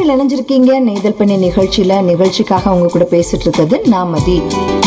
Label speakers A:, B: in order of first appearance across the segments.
A: நீங்கள் இணைஞ்சிருக்கீங்க நெய்தல் பண்ணி நிகழ்ச்சியில நிகழ்ச்சிக்காக உங்க கூட பேசிட்டு இருக்கிறது நாமதி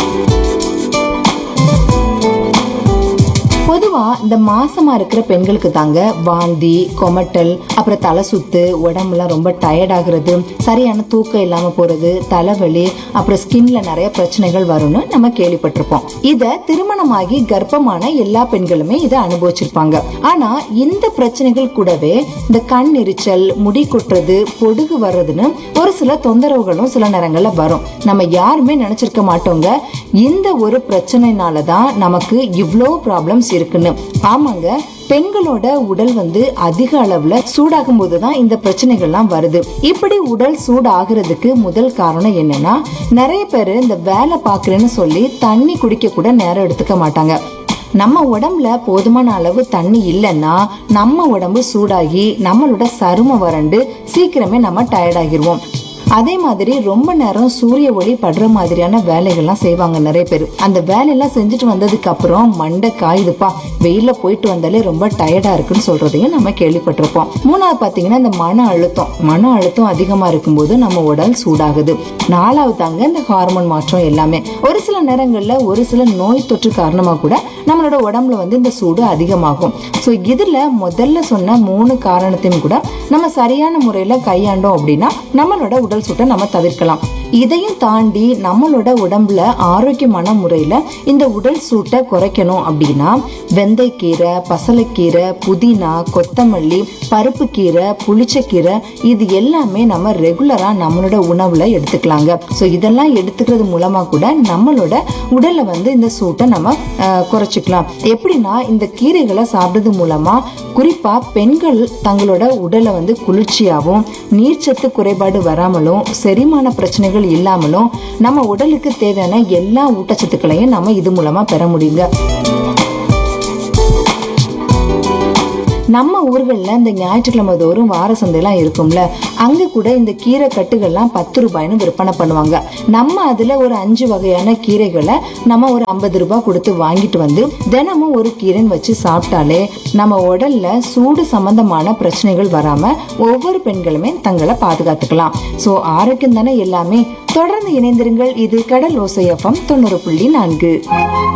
A: பொதுவா இந்த மாசமா இருக்கிற பெண்களுக்கு தாங்க வாந்தி கொமட்டல் அப்புறம் தலை சுத்து உடம்புலாம் ரொம்ப டயர்ட் ஆகுறது சரியான தூக்கம் இல்லாம போறது தலைவலி அப்புறம் ஸ்கின்ல நிறைய பிரச்சனைகள் வரும்னு நம்ம கேள்விப்பட்டிருப்போம் இத திருமணமாகி கர்ப்பமான எல்லா பெண்களுமே இதை அனுபவிச்சிருப்பாங்க ஆனா இந்த பிரச்சனைகள் கூடவே இந்த கண் எரிச்சல் முடி கொட்டுறது பொடுகு வர்றதுன்னு ஒரு சில தொந்தரவுகளும் சில நேரங்கள்ல வரும் நம்ம யாருமே நினைச்சிருக்க மாட்டோங்க இந்த ஒரு பிரச்சனைனால தான் நமக்கு இவ்ளோ ப்ராப்ளம்ஸ் இருக்குன்னு ஆமாங்க பெண்களோட உடல் வந்து அதிக அளவுல சூடாகும் போதுதான் இந்த பிரச்சனைகள்லாம் வருது இப்படி உடல் சூடாகிறதுக்கு முதல் காரணம் என்னன்னா நிறைய பேர் இந்த வேலை பாக்குறேன்னு சொல்லி தண்ணி குடிக்க கூட நேரம் எடுத்துக்க மாட்டாங்க நம்ம உடம்புல போதுமான அளவு தண்ணி இல்லைன்னா நம்ம உடம்பு சூடாகி நம்மளோட சருமம் வறண்டு சீக்கிரமே நம்ம டயர்ட் ஆகிருவோம் அதே மாதிரி ரொம்ப நேரம் சூரிய ஒளி படுற மாதிரியான வேலைகள்லாம் செய்வாங்க நிறைய பேர் அந்த வேலையெல்லாம் செஞ்சுட்டு வந்ததுக்கு அப்புறம் மண்டை காயுதுப்பா வெயில போயிட்டு வந்தாலே ரொம்ப டயர்டா இருக்குன்னு சொல்றதையும் நம்ம கேள்விப்பட்டிருப்போம் மூணாவது பாத்தீங்கன்னா இந்த மன அழுத்தம் மன அழுத்தம் அதிகமா இருக்கும்போது நம்ம உடல் சூடாகுது நாலாவது தாங்க இந்த ஹார்மோன் மாற்றம் எல்லாமே ஒரு சில நேரங்கள்ல ஒரு சில நோய் தொற்று காரணமா கூட நம்மளோட உடம்புல வந்து இந்த சூடு அதிகமாகும் ஸோ இதுல முதல்ல சொன்ன மூணு காரணத்தையும் கூட நம்ம சரியான முறையில கையாண்டோம் அப்படின்னா நம்மளோட உடல் சூட்டை நம்ம தவிர்க்கலாம் இதையும் தாண்டி நம்மளோட உடம்புல ஆரோக்கியமான முறையில இந்த உடல் சூட்டை குறைக்கணும் அப்படின்னா வெந்தயக்கீரை பசலைக்கீரை புதினா கொத்தமல்லி பருப்பு கீரை புளிச்சக்கீரை இது எல்லாமே நம்ம ரெகுலரா நம்மளோட உணவுல எடுத்துக்கலாங்க ஸோ இதெல்லாம் எடுத்துக்கிறது மூலமா கூட நம்மளோட உடல்ல வந்து இந்த சூட்டை நம்ம அஹ், குறைச்சிக்கலாம் எப்படின்னா இந்த கீரைகளை சாப்பிடுறது மூலமா குறிப்பா பெண்கள் தங்களோட உடலை வந்து குளிர்ச்சியாகவும் நீர்ச்சத்து குறைபாடு வராமலும் செரிமான பிரச்சனைகள் இல்லாமலும் நம்ம உடலுக்கு தேவையான எல்லா ஊட்டச்சத்துக்களையும் நம்ம இது மூலமா பெற முடியுங்க நம்ம ஊர்கள்ல இந்த ஞாயிற்றுக்கிழமை தோறும் வார சந்தையெல்லாம் இருக்கும்ல அங்க கூட இந்த கீரை கட்டுகள்லாம் பத்து ரூபாய்னு விற்பனை பண்ணுவாங்க நம்ம அதுல ஒரு அஞ்சு வகையான கீரைகளை நம்ம ஒரு ஐம்பது ரூபாய் கொடுத்து வாங்கிட்டு வந்து தினமும் ஒரு கீரைன்னு வச்சு சாப்பிட்டாலே நம்ம உடல்ல சூடு சம்பந்தமான பிரச்சனைகள் வராம ஒவ்வொரு பெண்களுமே தங்களை பாதுகாத்துக்கலாம் சோ ஆரோக்கியம் தானே எல்லாமே தொடர்ந்து இணைந்திருங்கள் இது கடல் ஓசையஃபம் தொண்ணூறு புள்ளி நான்கு